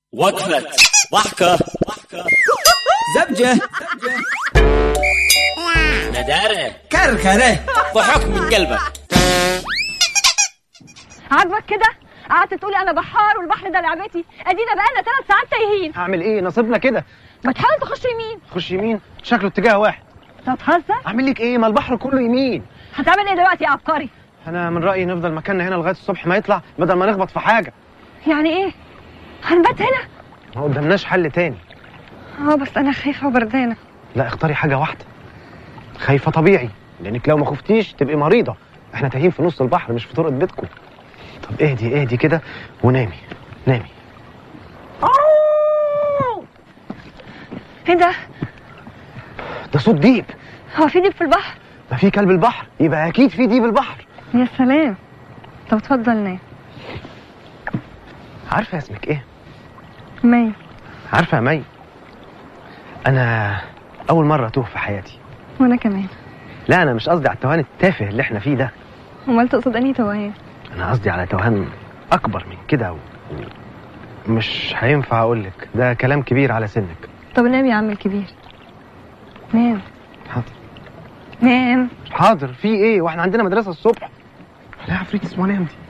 وقفة ضحكة زبجة ندارة كركرة ضحك من قلبك عاجبك كده قعدت تقولي انا بحار والبحر ده لعبتي ادينا بقالنا ثلاث ساعات تايهين هعمل ايه نصيبنا كده ما تحاول تخش يمين خش يمين شكله اتجاه واحد انت بتهزر اعمل لك ايه ما البحر كله يمين هتعمل ايه دلوقتي يا عبقري انا من رايي نفضل مكاننا هنا لغايه الصبح ما يطلع بدل ما نخبط في حاجه يعني ايه هنبات هنا ما قدامناش حل تاني اه بس انا خايفه وبردانه لا اختاري حاجه واحده خايفه طبيعي لانك لو ما خفتيش تبقي مريضه احنا تايهين في نص البحر مش في طرق بيتكم طب اهدي اهدي كده ونامي نامي ايه ده ده صوت ديب هو في ديب في البحر ما في كلب البحر يبقى اكيد في ديب البحر يا سلام طب اتفضل نام عارفه اسمك ايه مي عارفه يا مي انا اول مره اتوه في حياتي وانا كمان لا انا مش قصدي على التوهان التافه اللي احنا فيه ده امال تقصد انهي توهان انا قصدي على توهان اكبر من كده و... و- مش هينفع اقول لك ده كلام كبير على سنك طب نام يا عم الكبير نام حاضر نام حاضر في ايه واحنا عندنا مدرسه الصبح لا عفريت اسمه نام دي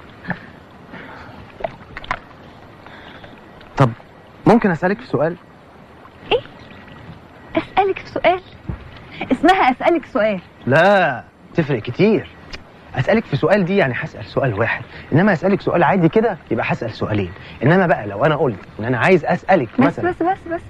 طب ممكن اسالك في سؤال اسالك في سؤال اسمها اسالك سؤال لا تفرق كتير اسالك في سؤال دي يعني هسال سؤال واحد انما اسالك سؤال عادي كده يبقى هسال سؤالين انما بقى لو انا قلت ان انا عايز اسالك بس مثلا بس بس بس